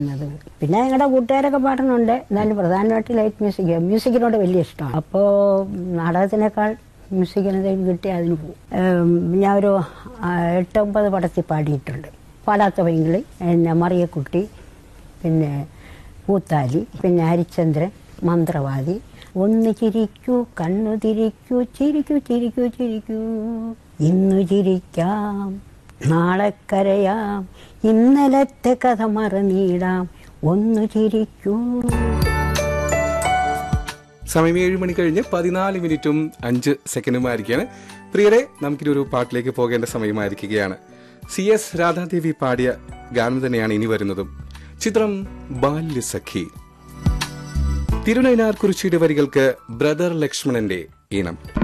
അത് പിന്നെ ഞങ്ങളുടെ കൂട്ടുകാരൊക്കെ പാടുന്നുണ്ട് എന്നാലും പ്രധാനമായിട്ട് ലൈറ്റ് മ്യൂസിക് മ്യൂസിക്കിനോട് വലിയ ഇഷ്ടമാണ് അപ്പോൾ നാടകത്തിനേക്കാൾ മ്യൂസിക്കിന് എന്തെങ്കിലും കിട്ടിയാൽ അതിന് പോകും ഏം, ഞാൻ ഒരു ആ, എട്ടൊമ്പത് പടത്തിൽ പാടിയിട്ടുണ്ട് പാടാത്ത പൈങ്കിളി പിന്നെ മറിയക്കുട്ടി പിന്നെ പൂത്താലി പിന്നെ ഹരിചന്ദ്രൻ മന്ത്രവാദി ഒന്ന് ചിരിക്കൂ കണ്ണു തിരിക്കൂ ചിരിക്കൂ ചിരിക്കൂ ചിരിക്കൂ ഇന്നു ചിരിക്കാം നാളെ കരയാം ഇന്നലത്തെ കഥ മറന്നിടാം ഒന്ന് ചിരിക്കൂ സമയം ഏഴ് മണി കഴിഞ്ഞ് പതിനാല് മിനിറ്റും അഞ്ച് സെക്കൻഡുമായിരിക്കാണ് പ്രിയരെ നമുക്കിനി ഒരു പാട്ടിലേക്ക് പോകേണ്ട സമയമായിരിക്കുകയാണ് സി എസ് രാധാദേവി പാടിയ ഗാനം തന്നെയാണ് ഇനി വരുന്നതും ചിത്രം ബാല്യസഖി തിരുനൈനാർ കുറിച്ചിയുടെ വരികൾക്ക് ബ്രദർ ലക്ഷ്മണന്റെ ഈണം